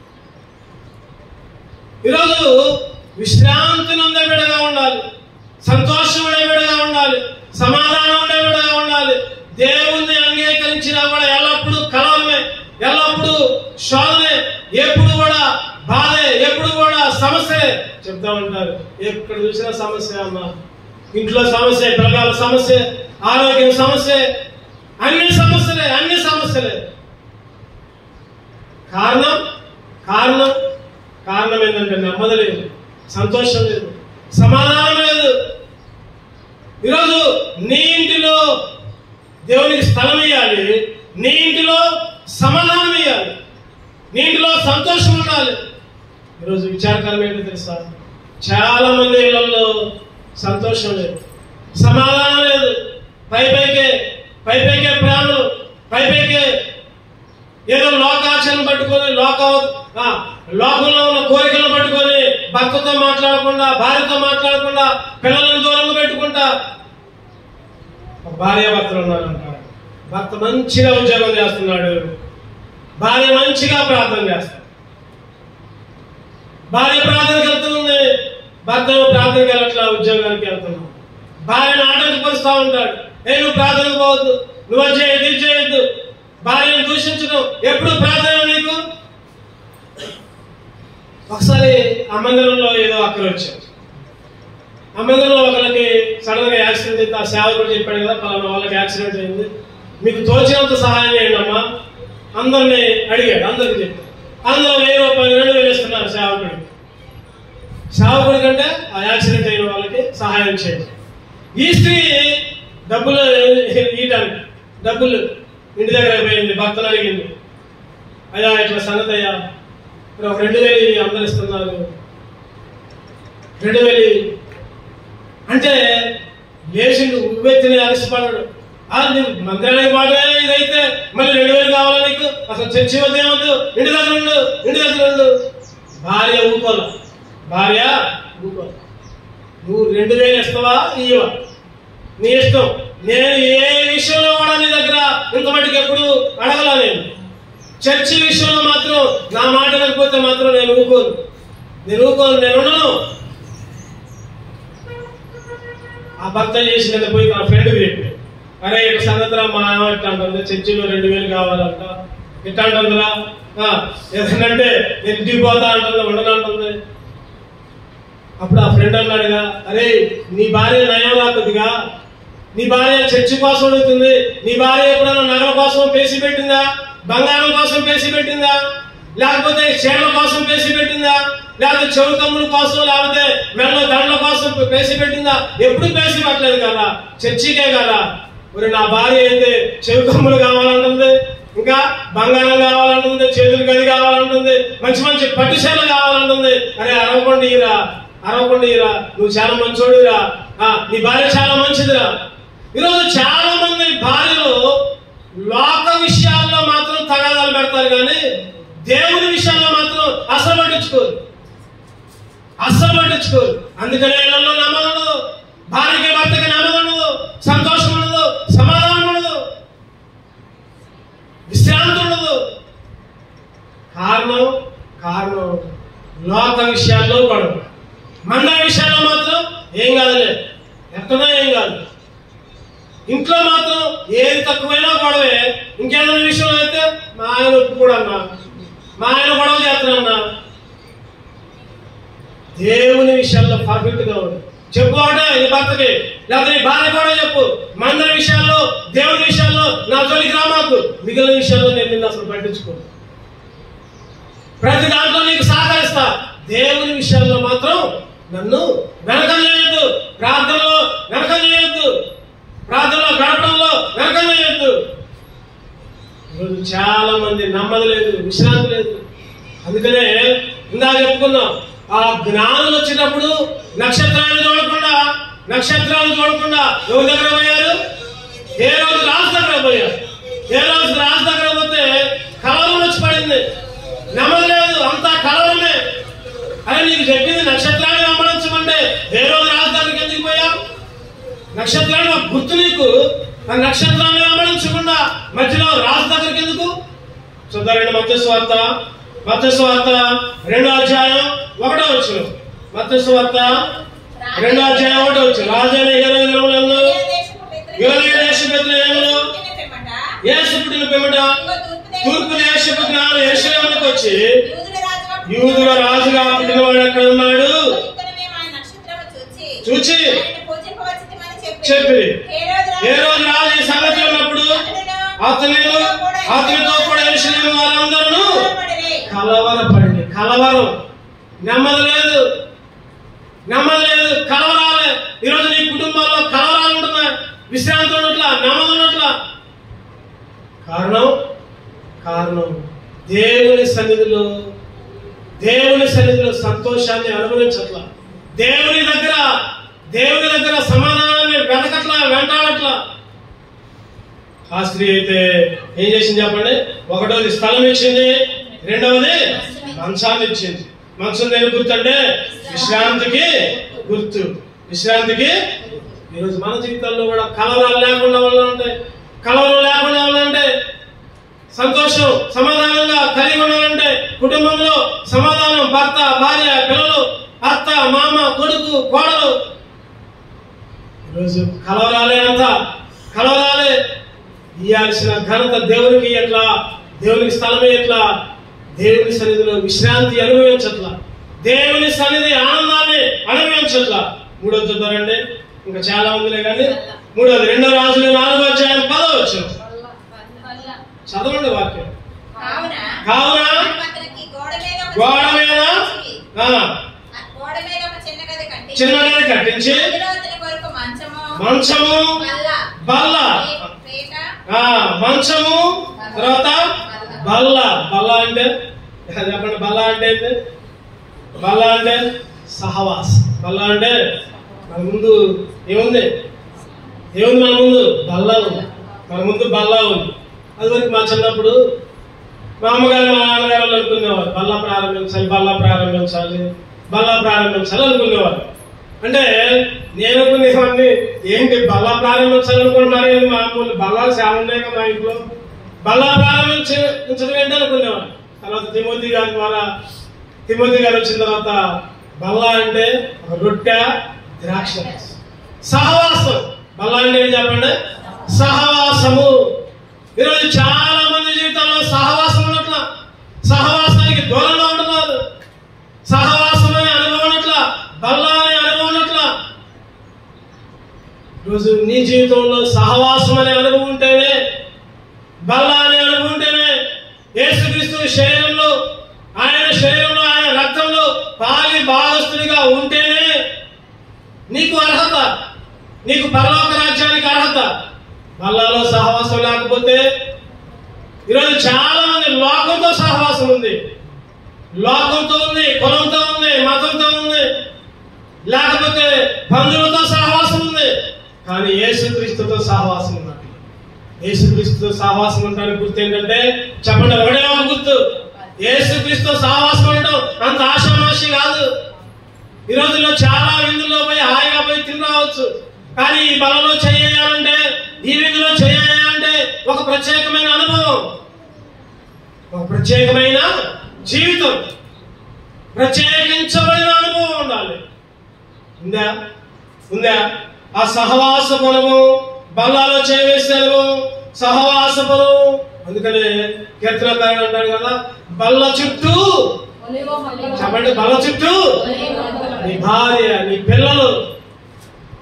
ఈరోజు విశ్రాంతి నుండే విడగా ఉండాలి సంతోషం ఉండే విడగా ఉండాలి సమాధానం ఉండే విడగా ఉండాలి దేవుణ్ణి అంగీకరించినా కూడా ఎల్లప్పుడూ కలవమే ఎల్లప్పుడూ శోధనే ఎప్పుడు కూడా బాధే ఎప్పుడు కూడా సమస్యే చెప్తా ఉంటారు ఎక్కడ చూసినా సమస్య అమ్మా ఇంట్లో సమస్య పిల్లల సమస్య ఆరోగ్యం సమస్య అన్ని సమస్యలే అన్ని సమస్యలే కారణం కారణం కారణం ఏంటంటే నెమ్మది లేదు సంతోషం లేదు సమాధానం లేదు ఈరోజు నీ ఇంటిలో దేవునికి స్థలం ఇవ్వాలి నీ ఇంటిలో సమాధానం ఇవ్వాలి నీ ఇంటిలో సంతోషం ఉండాలి ఈరోజు విచారకరం ఏంటో తెలుసా చాలా మంది ఇళ్లలో సంతోషం లేదు సమాధానం లేదు పై పైకే పై పైకే ప్రేమలు పై పైకే ఏదో లోకాచరణ పట్టుకొని లోక ఆ, లోకంలో ఉన్న కోరికలను పట్టుకొని భర్తతో మాట్లాడకుండా భార్యతో మాట్లాడకుండా పిల్లలను దూరంగా పెట్టుకుంటా ఒక భార్య భర్తలు ఉన్నారంట భర్త మంచిగా ఉద్యోగం చేస్తున్నాడు భార్య మంచిగా ప్రార్థన చేస్తాడు భార్య ప్రార్థనకి వెళ్తుంది భర్త ఏమో ప్రార్థనకి వెళ్ళట్లా ఉద్యోగానికి వెళ్తున్నాడు భార్యను ఆటంకపరుస్తూ ఉంటాడు ఏ నువ్వు ప్రార్థనకు పోవద్దు నువ్వు అది చేయొద్దు ఇది చేయొద్దు భార్యను దూషించడం ఎప్పుడు ప్రార్థన నీకు ఒకసారి అమ్మంగళంలో ఏదో అక్కడ వచ్చారు అమ్మంగళంలో ఒకరికి సడన్ గా యాక్సిడెంట్ అయితే ఆ సేవకుడు చెప్పాడు కదా పలానా వాళ్ళకి యాక్సిడెంట్ అయింది మీకు తోచినంత సహాయం చేయండి అమ్మా అందరిని అడిగాడు అందరికి చెప్పాడు అందులో వెయ్యి రూపాయలు రెండు వేలు ఇస్తున్నారు సేవకుడికి సేవకుడి కంటే ఆ యాక్సిడెంట్ అయిన వాళ్ళకి సహాయం చేయండి ఈ స్త్రీ డబ్బులు ఇయడానికి డబ్బులు ఇంటి దగ్గర పోయింది భర్తను అడిగింది అయ్యా ఇట్లా సంగతి అయ్యా ఇక్కడ ఒక రెండు వేలు అందరు ఇస్తున్నారు రెండు వేలు అంటే లేచిండు ఉవ్వెత్తిని అలసిపడ్డాడు ఆ నీకు మందిరానికి మాట ఇదైతే మళ్ళీ రెండు వేలు కావాలా నీకు అసలు చర్చి వద్ద ఏమొద్దు ఇంటి దగ్గర ఉండు ఇంటి దగ్గర ఉండు భార్య ఊకోల భార్య ఊకోల నువ్వు రెండు వేలు ఇస్తావా ఇయ్యవా నీ ఇష్టం నేను ఏ విషయంలో కూడా నీ దగ్గర ఇంత మటుకు ఎప్పుడు అడగలా నేను చర్చి విషయంలో మాత్రం నా మాట లేకపోతే మాత్రం నేను ఊకోను నేను ఊకోను నేను ఉండను ఆ భర్త చేసిన పోయి తన ఫ్రెండ్కి చెప్పి అరే ఇటు సంగతిరా మా ఆమె ఇట్లా అంటుంది చర్చిలో రెండు వేలు కావాలంట ఇట్లా అంటుందిరా ఆ, ఏదంటే నేను ఇంటికి పోతా అంటుంది ఉండనంటుంది అప్పుడు ఆ ఫ్రెండ్ అన్నాడుగా అరే నీ భార్య నయం రాకుదిగా నీ భార్య చర్చి కోసం అడుగుతుంది నీ భార్య ఎప్పుడైనా నగల కోసం పేసి పెట్టిందా బంగారం కోసం పేసి పెట్టిందా లేకపోతే చీరల కోసం పేసి పెట్టిందా లేకపోతే చెవు కమ్ముల కోసం లేకపోతే మెల్ల దండల కోసం పేసి పెట్టిందా ఎప్పుడు పేసి పెట్టలేదు కదా చర్చికే కదా మరి నా భార్య అయితే చెవి కమ్ములు కావాలంటుంది ఇంకా బంగారం కావాలంటుంది చేతులు గది కావాలంటుంది మంచి మంచి పట్టుచీరలు కావాలంటుంది అరే అరవకుండా ఇరా అరవకుండా ఇరా నువ్వు చాలా మంచోడిరా ఆ, నీ భార్య చాలా మంచిదిరా ఈరోజు చాలా మంది భార్యలు లోక విషయాల్లో మాత్రం తగాదాలు పెడతారు కానీ దేవుని విషయాల్లో మాత్రం అసలు పట్టించుకోరు అస్సలు పట్టించుకోరు అందుకనే ఇళ్లలో నమ్మకం ఉండదు భార్యకి భర్తకి నమ్మకం ఉండదు సంతోషం ఉండదు సమాధానం ఉండదు విశ్రాంతి ఉండదు కారణం కారణం లోక విషయాల్లో గొడవ మండల విషయాల్లో మాత్రం ఏం కాదులే ఎక్కడో ఏం కాదు ఇంట్లో మాత్రం ఏది తక్కువైనా గొడవే ఇంకేదైనా విషయంలో అయితే మా ఆయన ఒప్పుకోడు అన్నా మా ఆయన గొడవ చేస్తానన్నా దేవుని విషయాల్లో పర్ఫెక్ట్ గా ఉంది చెప్పు అంటే నీ భర్తకి లేకపోతే నీ భార్య కూడా చెప్పు మందిర విషయాల్లో దేవుని విషయాల్లో నా జోలికి రామాకు మిగిలిన విషయాల్లో నేను నిన్ను అసలు పట్టించుకోను ప్రతి దాంట్లో నీకు సహకరిస్తా దేవుని విషయాల్లో మాత్రం నన్ను వెనకం చేయొద్దు ప్రార్థనలో వెనకం చేయొద్దు ప్రార్థనలో గడపడంలో వెనకం చేయొద్దు ఈరోజు చాలా మంది నమ్మది లేదు విశ్రాంతి లేదు అందుకనే ఇందాక చెప్పుకున్నాం ఆ జ్ఞానులు వచ్చినప్పుడు నక్షత్రాలను చూడకుండా నక్షత్రాలు చూడకుండా ఎవరి దగ్గర పోయారు ఏ రోజు రాజు దగ్గర పోయారు ఏ రోజు రాజు దగ్గర పోతే కలవరం వచ్చి పడింది నమ్మలేదు అంతా కలవరమే అని నీకు చెప్పింది నక్షత్రాన్ని నమ్మడించమంటే ఏ రోజు రాజు దగ్గరికి ఎందుకు పోయావు నక్షత్రాన్ని ఒక గుర్తు నీకు ఆ నక్షత్రాన్ని వెంబడించకుండా మధ్యలో రాజు దగ్గరికి ఎందుకు చూద్దారండి మత్స్య స్వార్త మత్స్య స్వార్త రెండో అధ్యాయం ఒకటో వచ్చు మత్స్య స్వార్త రెండో అధ్యాయం ఒకటో వచ్చు రాజైన ఇరవై దినములందు ఇరవై దేశ బెత్లెహేములో యేసు పుట్టిన పిమ్మట తూర్పు దేశపు జ్ఞానం యేషలేములకు వచ్చి యూదుల రాజుగా పుట్టినవాడు ఎక్కడ ఉన్నాడు చూచి చెప్పిరి ఏ రోజు రాజు ఈ సంగతి ఉన్నప్పుడు అతని అతనితో కూడా యేషలేము వారందరూ కలవరపడండి కలవరం నెమ్మది లేదు నెమ్మది లేదు కలవరాలే ఈరోజు నీ కుటుంబాల్లో కలవరాలు ఉంటున్నాయి విశ్రాంతి ఉన్నట్ల నెమ్మది ఉన్నట్ల కారణం కారణం దేవుని సన్నిధిలో దేవుని సన్నిధిలో సంతోషాన్ని అనుభవించట్ల దేవుని దగ్గర దేవుని దగ్గర సమాధానాన్ని వెతకట్లా వెంటాడట్లా ఆ స్త్రీ అయితే ఏం చేసింది చెప్పండి ఒకటోది స్థలం ఇచ్చింది రెండవది మంచాన్ని ఇచ్చింది మంచం దేని గుర్తు అంటే విశ్రాంతికి గుర్తు విశ్రాంతికి ఈరోజు మన జీవితాల్లో కూడా కలవరాలు లేకుండా ఉండాలంటే కలవరం లేకుండా ఉండాలంటే సంతోషం సమాధానంగా కలిగి ఉండాలంటే కుటుంబంలో సమాధానం భర్త భార్య పిల్లలు అత్త మామ కొడుకు కోడలు ఈరోజు కలవరాలే అంత కలవరాలే ఇయ్యాల్సిన ఘనత దేవునికి ఎట్లా దేవునికి స్థలమే ఎట్లా దేవుని సన్నిధిలో విశ్రాంతి అనుభవించట్లా దేవుని సన్నిధి ఆనందాన్ని అనుభవించట్లా మూడోది చూద్దారండి ఇంకా చాలా ఉందిలే కానీ మూడోది రెండో రాజులు నాలుగో అధ్యాయం పదో వచ్చిన చదవండి వాక్యం కావున కావున అతనికి గోడ మీద ఒక గోడ మీద ఆ, ఆ గోడ మీద ఒక చిన్న గది కట్టి చిన్నగా కట్టించి అందులో అతని కొరకు మంచము మంచము బల్ల బల్ల పే- పీట ఆ మంచము తర్వాత బల్ల బల్ల అంటే చెప్పండి బల్ల అంటే ఏంటి బల్ల అంటే సహవాస్ బల్ల అంటే మన ముందు ఏముంది ఏముంది మన ముందు బల్ల ఉంది మన ముందు బల్ల ఉంది అది వరకు మా చిన్నప్పుడు మా అమ్మగారు మా నాన్నగారు వాళ్ళు అనుకునేవారు బల్ల ప్రారంభించాలి బల్ల ప్రారంభించాలి బల్ల ప్రారంభించాలి అనుకునేవారు అంటే నేను అనుకునేవాడిని ఏంటి బల్ల ప్రారంభించాలనుకుంటున్నారు ఏంటి మా అమ్మలు బల్లాలు చాలా ఉన్నాయి కదా మా ఇంట్లో బల్ల ప్రారంభించడం ఏంటి అనుకునేవాడు తర్వాత తిమోతి గారి ద్వారా తిమోతి గారు వచ్చిన తర్వాత బల్ల అంటే ఒక రొట్టె ద్రాక్ష సహవాసం బల్ల అంటే ఏం చెప్పండి సహవాసము ఈరోజు చాలా మంది జీవితంలో సహవాసం ఉన్నట్ల సహవాసానికి దూరంగా ఉంటున్నారు సహవాసం అనే అనుభవం ఉన్నట్ల బల్ల అనే అనుభవం ఉన్నట్ల రోజు నీ జీవితంలో సహవాసం అనే అనుభవం ఉంటేనే బల్ల అనే అనుభవం ఉంటేనే యేసుక్రీస్తు శరీరంలో ఆయన శరీరంలో ఆయన రక్తంలో పాలి భాగస్తుడిగా ఉంటేనే నీకు అర్హత నీకు పరలోక రాజ్యానికి అర్హత బల్లాలో సహవాసం లేకపోతే ఈరోజు చాలా మంది లోకంతో సహవాసం ఉంది లోకంతో ఉంది కులంతో ఉంది మతంతో ఉంది లేకపోతే బంధువులతో సహవాసం ఉంది కానీ యేసుక్రీస్తుతో సహవాసం ఉన్నట్టు యేసుక్రీస్తుతో సహవాసం ఉండడానికి గుర్తు ఏంటంటే చెప్పండి ఒకటే ఒక గుర్తు యేసుక్రీస్తుతో సహవాసం ఉండడం అంత ఆశామాషి కాదు ఈ రోజుల్లో చాలా విందుల్లో పోయి హాయిగా పోయి తిని రావచ్చు కానీ ఈ బలలో చేయాలంటే ఈ విందులో చేయాలంటే ఒక ప్రత్యేకమైన అనుభవం ఒక ప్రత్యేకమైన జీవితం ప్రత్యేకించబడిన అనుభవం ఉండాలి ఉందా ఉందా ఆ సహవాస అనుభవం బల్లాలో చేయవేసే అనుభవం సహవాస అనుభవం అందుకనే కీర్తనకారుడు అంటాడు కదా బల్ల చుట్టూ చెప్పండి బల్ల చుట్టూ నీ భార్య నీ పిల్లలు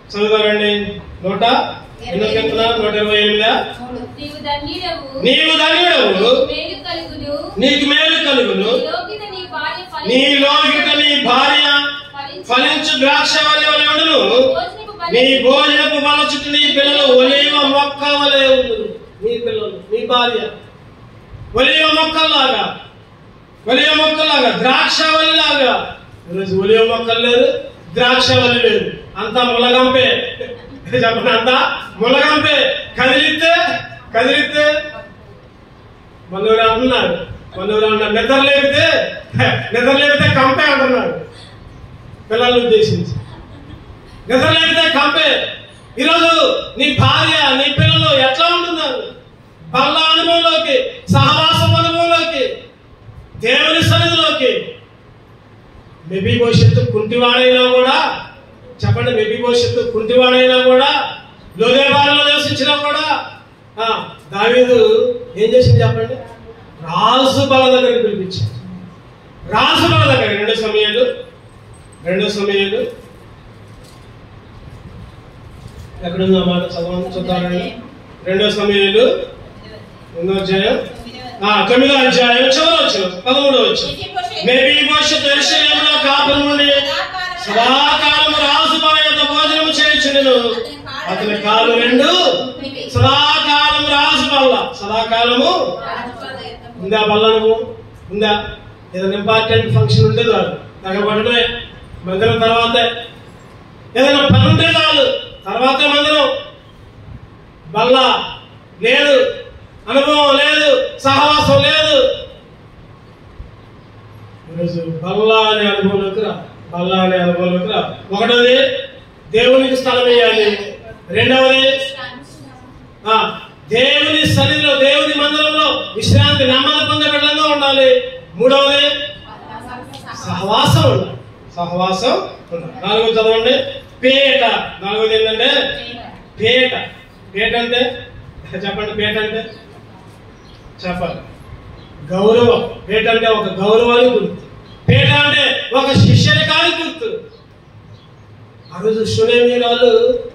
చదువుతారండి నూట ఎన్నో కీర్తన నూట ఇరవై ఎనిమిదా మూడు నీవు ధన్యుడవు నీవు ధన్యుడవు మేలు కలుగును నీకు మేలు కలుగును నీ లోకిత నీ భార్య ఫలించు. నీ లోకిట నీ భార్య ఫలించు. ఫలించు ద్రాక్ష వలె వలె ఉండును భోజనపు బలి- నీ భోజనపు బల చుట్టూ నీ పిల్లలు ఒలివ మొక్క వలె ఉండును నీ పిల్లలు నీ భార్య ఒలివ మొక్కల్లాగా ఒలివ మొక్కలాగా ద్రాక్ష వల్లిలాగా ఈరోజు ఒలివ మొక్కలు లేదు ద్రాక్ష వల్లి లేదు అంతా ములగంపే చెప్పండి అంతా ములగంపే కదిలితే కదిలితే మనూరు అంటున్నారు మనూరు అంటున్నారు నిద్ర లేపితే నిద్ర లేపితే కంపే అంటున్నారు పిల్లల్ని ఉద్దేశించి నిద్ర లేపితే కంపే ఈరోజు నీ భార్య నీ పిల్లలు ఎట్లా ఉంటున్నారు బల్ల అనుభవంలోకి సహవాసం అనుభవంలోకి దేవుని సన్నిధిలోకి మెబీ భవిష్యత్తు కుంటివాడైనా కూడా చెప్పండి మెబీ భవిష్యత్తు కుంటివాడైనా కూడా లోదేవారిలో నివసించినా కూడా ఆ, దావీదు ఏం చేసింది చెప్పండి రాజు బల దగ్గరికి పిలిపించాడు రాజు బల దగ్గర రెండు సమయాలు రెండు సమయాలు ఎక్కడుంది ఆ మాట చదవండి చూద్దామండి రెండో సమయాలు ఎన్నో అధ్యాయం ఆ, తొమ్మిదో అధ్యాయం చివరి వచ్చిన పదమూడో వచ్చిన మేబీ భవిష్యత్తు ఎరుషలేములో కాపురం నుండి సదాకాలము రాజు మన యొక్క భోజనము చేయించుండెను అతని కాలు రెండు సదాకాలం రాజు బల్ల సదాకాలము ఉందా బల్ల నువ్వు ఉందా ఏదైనా ఇంపార్టెంట్ ఫంక్షన్ ఉంటే చాలు దగ్గర పడటమే మందిరం తర్వాతే ఏదైనా పని ఉంటే చాలు తర్వాతే మందిరం బల్ల లేదు అనుభవం లేదు సహవాసం లేదు ఈరోజు బల్ల అనే అనుభవంలోకి రా బల్ల అనే అనుభవంలోకి రా ఒకటోది దేవునికి స్థలం ఇవ్వాలి రెండవది ఆ, దేవుని సన్నిధిలో దేవుని మందిరంలో విశ్రాంతి నెమ్మది పొందే బిడ్డగా ఉండాలి మూడవది సహవాసం ఉండాలి సహవాసం ఉండాలి నాలుగోది చదవండి పేట నాలుగోది ఏంటంటే పేట పేట అంటే చెప్పండి పేట అంటే చెప్పాలి గౌరవం పేట అంటే ఒక గౌరవానికి గుర్తు పేట అంటే ఒక శిష్యరికానికి గుర్తు ఆ రోజు సునేమీరాలు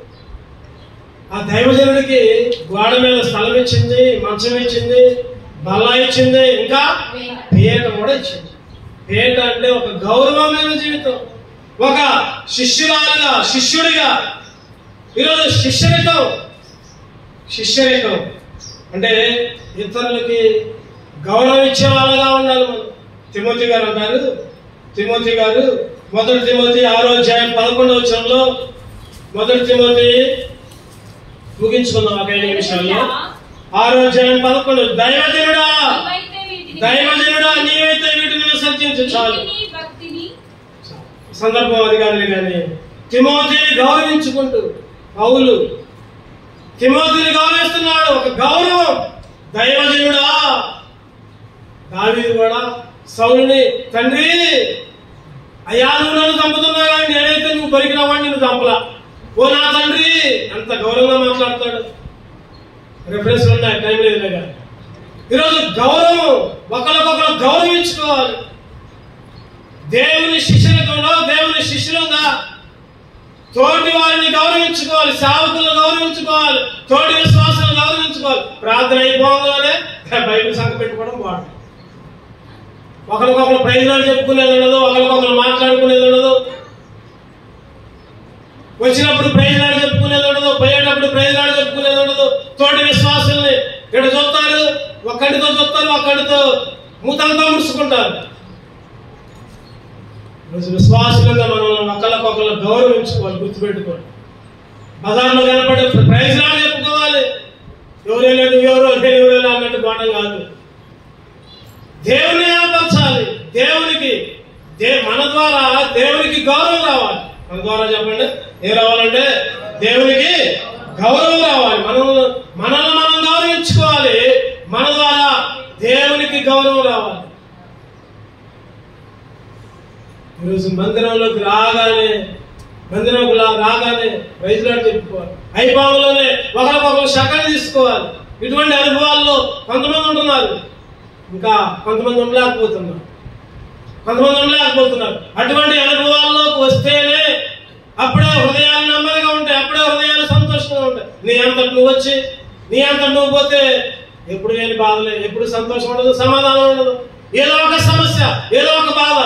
ఆ దైవజనుడికి గోడ మీద స్థలం ఇచ్చింది మంచం ఇచ్చింది బల్ల ఇచ్చింది ఇంకా పేట కూడా ఇచ్చింది పేట అంటే ఒక గౌరవమైన జీవితం ఒక శిష్యురాలుగా శిష్యుడిగా ఈరోజు శిష్యరికం శిష్యరికం అంటే ఇతరులకి గౌరవం ఇచ్చే వాళ్ళగా ఉండాలి మనం తిమోతి గారు అంటారు తిమోతి గారు మొదటి తిమోతి ఆరో అధ్యాయం పదకొండవ వచ్చంలో మొదటి తిమోతి ముగించుకుందాం ఒక ఐదు నిమిషాల్లో ఆరో అధ్యాయం పదకొండు దైవజనుడా నీవైతే వీటిని దైవజనుడా నీవైతే వీటిని విసర్జించు చాలు నీతిని, భక్తిని సందర్భం అది కాదు కానీ తిమోతిని గౌరవించుకుంటూ పౌలు తిమోతిని గౌరవిస్తున్నాడు ఒక గౌరవం దైవజనుడా దావీదు కూడా సౌలుని తండ్రి అయ్యా నువ్వు నన్ను చంపుతున్నావు కానీ నేనైతే నువ్వు పలికినవాడిని నువ్వు చంపలా ఓ నా తండ్రి ఎంత గౌరవంగా మాట్లాడతాడు రిఫరెన్స్ ఉన్నాయి టైం లేదు కానీ ఈరోజు గౌరవం ఒకరికొకరు గౌరవించుకోవాలి దేవుని శిష్యులకంలో దేవుని శిష్యులుగా తోటి వారిని గౌరవించుకోవాలి సావకులను గౌరవించుకోవాలి తోటి విశ్వాసాలను గౌరవించుకోవాలి ప్రార్థన అయిపోగానే బైబిల్ సంఖ్య పెట్టుకోవడం బాగుంటుంది ఒకరికొకరు ప్రయోజనాలు చెప్పుకునేది ఉండదు ఒకరికొకరు మాట్లాడుకునేది ఉండదు వచ్చినప్పుడు ప్రయోజనాలు చెప్పుకునేది ఉండదు పోయేటప్పుడు ప్రయోజనాలు చెప్పుకునేది ఉండదు తోటి విశ్వాసాలని ఇక్కడ చూస్తారు ఒక్కడితో చూస్తారు ఒక్కడితో మూతంతా ముడుచుకుంటారు ఈరోజు విశ్వాసులుగా మనం ఒకళ్ళకొకళ్ళు గౌరవించుకోవాలి గుర్తుపెట్టుకోవాలి బజార్లో కనపడే ప్రయోజనాలు చెప్పుకోవాలి ఎవరే లేదు ఎవరో నేను ఎవరో అన్నట్టు గోడం కాదు దేవుని ఏర్పరచాలి దేవునికి దే మన ద్వారా దేవునికి గౌరవం రావాలి మన ద్వారా చెప్పండి ఏం రావాలంటే దేవునికి గౌరవం రావాలి మనం మనల్ని మనం గౌరవించుకోవాలి మన ద్వారా దేవునికి గౌరవం రావాలి ఈరోజు మందిరంలోకి రాగానే మందిరంలోకి రా- రాగానే రైతులాడు చెప్పుకోవాలి అయిపోవలోనే ఒకరికొకరు శకలు తీసుకోవాలి ఇటువంటి అనుభవాల్లో కొంతమంది ఉంటున్నారు ఇంకా కొంతమంది ఉండలేకపోతున్నారు కొంతమంది ఉండలేకపోతున్నారు అటువంటి అనుభవాల్లోకి వస్తేనే అప్పుడే హృదయాలు నెమ్మదిగా ఉంటాయి అప్పుడే నీ అంతటి నువ్వు వచ్చి నీ అంతటి నువ్వు పోతే ఎప్పుడు లేని బాధలే ఎప్పుడు సంతోషం ఉండదు సమాధానం ఉండదు ఏదో ఒక సమస్య ఏదో ఒక బాధ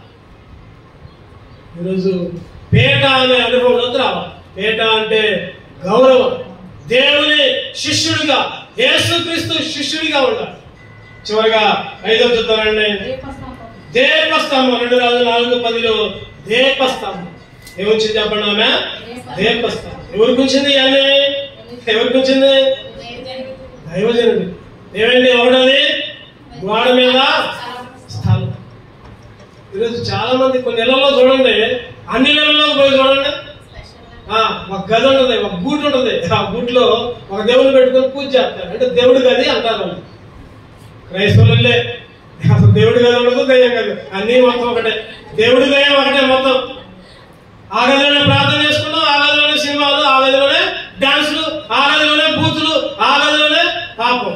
ఈరోజు పేట అనే అనుభవంలోకి రావాలి పేట అంటే గౌరవం దేవుని శిష్యుడిగా యేసుక్రీస్తు శిష్యుడిగా ఉండాలి చివరిగా ఐదో చూద్దామండి దీపస్తంభం. దీపస్తంభం రెండు రాజు నాలుగు పదిలో దీపస్తంభం ఏమొచ్చింది చెప్పండి ఆమె దీపస్తంభం ఎవరికి వచ్చింది అని ఎవరికి వచ్చింది దైవజనుడు ఏమండి ఎవడది గోడ మీద స్థలం ఈరోజు చాలా మంది కొన్ని నెలల్లో చూడండి అన్ని నెలల్లో పోయి చూడండి ఆ, ఒక గది ఉంటుంది ఒక గూట్ ఉంటుంది ఆ గూట్లో ఒక దేవుని పెట్టుకొని పూజ చేస్తారు అంటే దేవుడి గది అంటారు వాళ్ళు క్రైస్తవులే అసలు దేవుడి గది ఉండదు దయ్యం గది అన్ని మొత్తం ఒకటే దేవుడి దయ్యం ఒకటే మొత్తం ఆ గదిలోనే ప్రార్థన చేసుకుంటాం ఆ గదిలోనే సినిమాలు ఆ గదిలోనే డాన్సులు ఆ గదిలోనే బూతులు ఆ గదిలోనే పాపం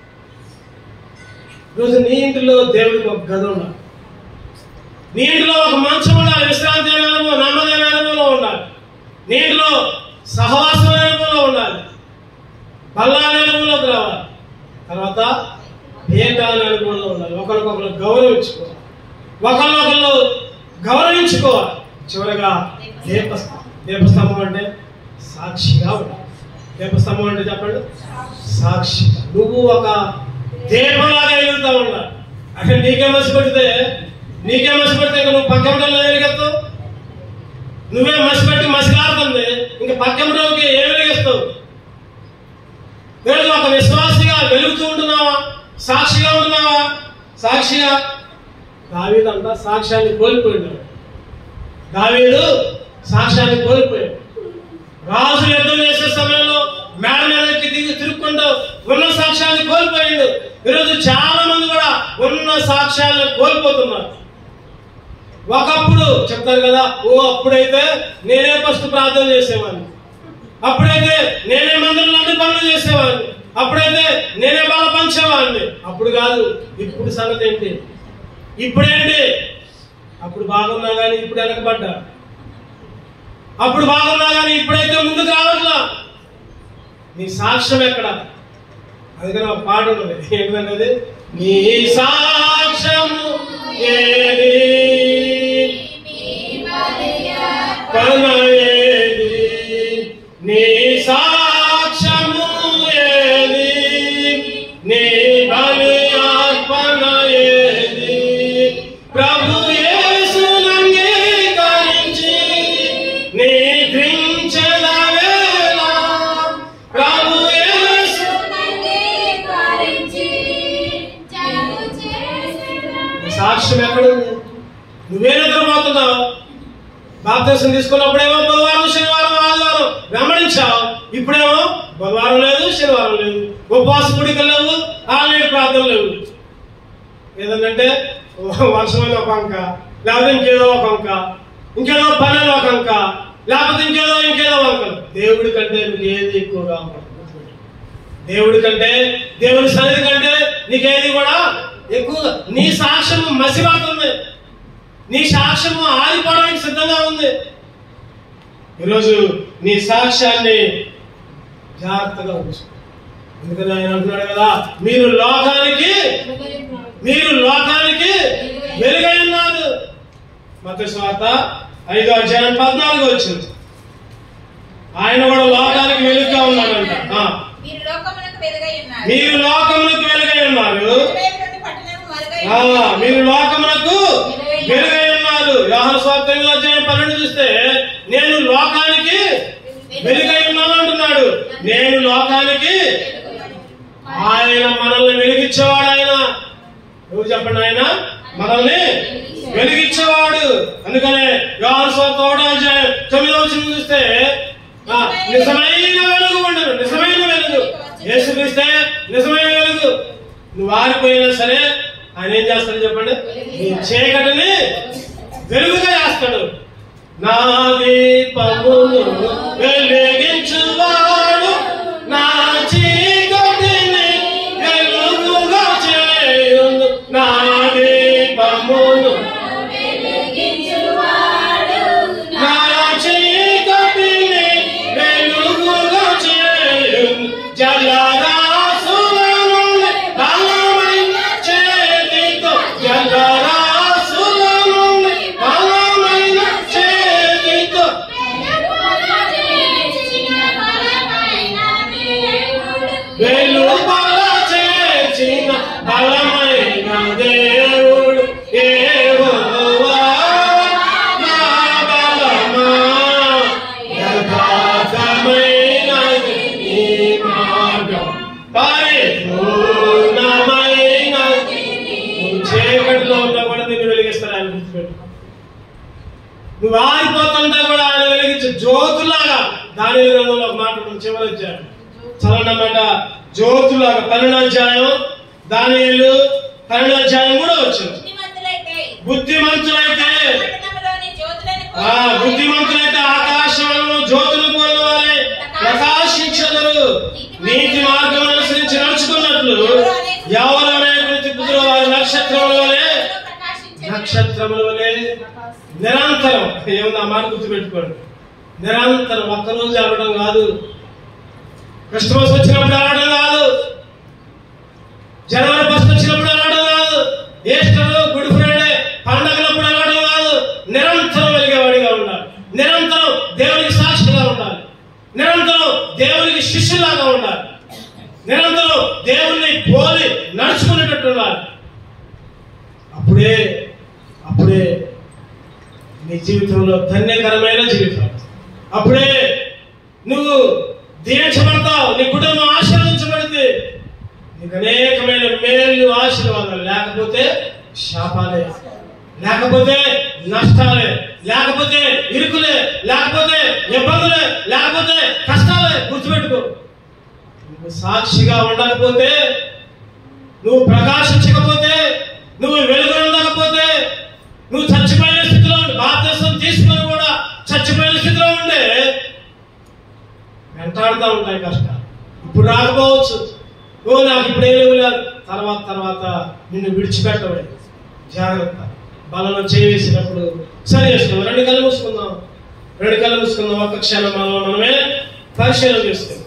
ఈరోజు నీ ఇంటిలో దేవుడికి ఒక గది ఉండాలి నీ ఇంటిలో ఒక మంచం ఉండాలి విశ్రాంతి అనే అనుభవం నెమ్మది అనే అనుభవంలో ఉండాలి నీ ఇంటిలో సహవాసం అనే అనుభవంలో ఉండాలి బల్ల అనే అనుభవంలోకి రావాలి తర్వాత భేద అనే అనుభవంలో ఉండాలి ఒకరికొకరు గౌరవించుకోవాలి ఒకరినొకరు గౌరవించుకోవాలి చివరగా దీపస్తంభం దీపస్తంభం అంటే సాక్షిగా ఉండాలి దీపస్తంభం అంటే చెప్పండి సాక్షిగా నువ్వు ఒక దీపంలాగా ఎదుగుతా ఉండాలి అంటే నీకే మసి పెడితే నీకే మసి పెడితే ఇంకా నువ్వు పక్కన వెలిగెత్తావు నువ్వే మసి పెట్టి మసిలాడుతుంది ఇంకా పక్కన రోజుకి ఏం వెలిగిస్తావు లేదు ఒక విశ్వాసిగా వెలుగుతూ ఉంటున్నావా సాక్షిగా ఉంటున్నావా సాక్షిగా దావీదంతా సాక్ష్యాన్ని కోల్పోయినాడు దావీదు సాక్ష్యాన్ని కోల్పోయాడు రాజు యుద్ధం చేసే సమయంలో మేడ మీదకి దిగి తిరుక్కుంటూ ఉన్న సాక్ష్యాన్ని కోల్పోయిండు ఈరోజు చాలా మంది కూడా ఉన్న సాక్ష్యాలను కోల్పోతున్నారు ఒకప్పుడు చెప్తారు కదా ఓ అప్పుడైతే నేనే ఫస్ట్ ప్రార్థన చేసేవాడిని అప్పుడైతే నేనే మందిరంలో అన్ని పనులు చేసేవాడిని అప్పుడైతే నేనే బాగా పంచేవాడిని అప్పుడు కాదు ఇప్పుడు సంగతి ఏంటి ఇప్పుడేంటి అప్పుడు బాగున్నా కానీ ఇప్పుడు వెనకబడ్డా అప్పుడు బాగున్నా కానీ ఇప్పుడైతే ముందుకు రావట్లా నీ సాక్ష్యం ఎక్కడ అందుకని ఒక పాట ఉన్నది ఏంటన్నది నీ సాక్ష్యము ఏది కరుణ ఏది నీ సాక్ష్యము ఏది నీ బలి అర్పణ ఏది ప్రభు యేసును అంగీకరించి నిద్రించెద వేళ ప్రభు యేసు నీ సాక్ష్యం ఎక్కడుంది నువ్వే నిద్రపోతున్నావు బాప్తీసం తీసుకున్నప్పుడేమో బుధవారం శనివారం ఆదివారం వెంబడించావు ఇప్పుడేమో బుధవారం లేదు శనివారం లేదు ఉపవాస కుడికలు లేవు ఆలయ ప్రార్థనలు లేవు ఏదంటే వర్షమైన ఒక అంక లేకపోతే ఇంకేదో ఒక అంక ఇంకేదో పని ఒక అంక లేకపోతే ఇంకేదో ఇంకేదో అంకలు దేవుడి కంటే నీకు ఏది ఎక్కువ కావాలి దేవుడి కంటే దేవుని సన్నిధి కంటే నీకేది కూడా ఎక్కువ నీ సాక్ష్యం మసిపడుతుంది నీ సాక్ష్యము ఆరిపోవడానికి సిద్ధంగా ఉంది ఈరోజు నీ సాక్ష్యాన్ని జాగ్రత్తగా ఉంచు ఎందుకని ఆయన అంటున్నాడు కదా మీరు లోకానికి మీరు లోకానికి వెలుగై ఉన్నారు మత స్వార్త ఐదో అధ్యాయం పద్నాలుగు వచ్చింది ఆయన కూడా లోకానికి వెలుగుగా ఉన్నాడంట ఆ. మీరు లోకమునకు వెలుగై ఉన్నారు మీరు లోకములకు వెలుగై ఉన్నారు ఇటువైపు నుండి పట్టణము మరుగై ఆ, ఉంది. మీరు లోకమునకు వెలుగై ఉన్నారు యోహాను స్వార్థ ఎనిమిదో అధ్యాయం పన్నెండు చూస్తే నేను లోకానికి వెలుగై ఉన్నాను అంటున్నాడు నేను లోకానికి ఆయన మనల్ని వెలిగించేవాడు ఆయన ఎవరు చెప్పండి ఆయన మనల్ని వెలిగించేవాడు అందుకనే యోహాను స్వార్థ ఒకటో అధ్యాయం తొమ్మిదో వచ్చిన చూస్తే ఆ, నిజమైన వెలుగు ఉండదు నిజమైన వెలుగు యేసుక్రీస్తే నిజమైన వెలుగు నువ్వు ఆరిపోయినా సరే ఆయన ఏం చేస్తాడు చెప్పండి నీ చీకటిని వెలుగుగా చేస్తాడు నా దీపమును వెలిగించువాడు నా చీకటిని వెలుగుగా చేయును నా దీపమును నా చీకటిని వెలుగుగా చేయును జ్యోతులాగా దాని గ్రంథంలో ఒక మాట మనం చివరి అధ్యాయం చదవనమాట జ్యోతులాగా పన్నెండు అధ్యాయం దానిలు పన్నెండు అధ్యాయం కూడా వచ్చింది బుద్ధిమంతులైతే బుద్ధిమంతులైతే పట్టణంలోని జ్యోతులను ఆ బుద్ధిమంతులైతే ఆకాశంలో జ్యోతులు పోలిన వారే ప్రకాశించదరు నీతి మార్గం అనుసరించి నడుచుకున్నట్లు ఎవరు అనేకులు తిప్పుతున్న వారి నక్షత్రముల వలె ప్రకాశించే నక్షత్రముల వలె నిరంతరం ఏమన్నా మాట గుర్తుపెట్టుకోండి నిరంతరం ఒక్కరోజు అవ్వడం కాదు క్రిస్మస్ వచ్చినప్పుడు అవ్వడం కాదు జనవరి ఫస్ట్ వచ్చినప్పుడు అవ్వడం కాదు ఈస్టర్ గుడ్ ఫ్రైడే పండగలప్పుడు అవ్వడం కాదు నిరంతరం వెలిగేవాడిగా ఉండాలి నిరంతరం దేవునికి సాక్షిగా ఉండాలి నిరంతరం దేవునికి శిష్యులాగా ఉండాలి నిరంతరం దేవుణ్ణి పోలి నడుచుకునేటట్టు ఉండాలి అప్పుడే అప్పుడే నీ జీవితంలో ధన్యకరమైన జీవితం అప్పుడే నువ్వు దీవించబడతావు నీ కుటుంబం ఆశీర్వదించబడింది నీకు అనేకమైన మేలు ఆశీర్వాదాలు లేకపోతే శాపాలే లేకపోతే నష్టాలే లేకపోతే ఇరుకులే లేకపోతే ఇబ్బందులే లేకపోతే కష్టాలే గుర్తుపెట్టుకో నువ్వు సాక్షిగా ఉండకపోతే నువ్వు ప్రకాశించకపోతే నువ్వు వెలుగు ఉండకపోతే నువ్వు చచ్చిపోయిన స్థితిలో ఉండి బాప్తిసం తీసుకొని కూడా చచ్చిపోయిన స్థితిలో ఉండే వెంటాడుతూ ఉంటాయి కష్టాలు ఇప్పుడు రాకపోవచ్చు ఓ నాకు ఇప్పుడు ఏం లేదు తర్వాత తర్వాత నిన్ను విడిచిపెట్టవే జాగ్రత్త బలలో చేవేసినప్పుడు సరి చేసుకుందాం రెండు కళ్ళు మూసుకుందాం రెండు కళ్ళు మూసుకుందాం ఒక్క క్షణం మనలో మనమే పరిశీలన చేసుకుందాం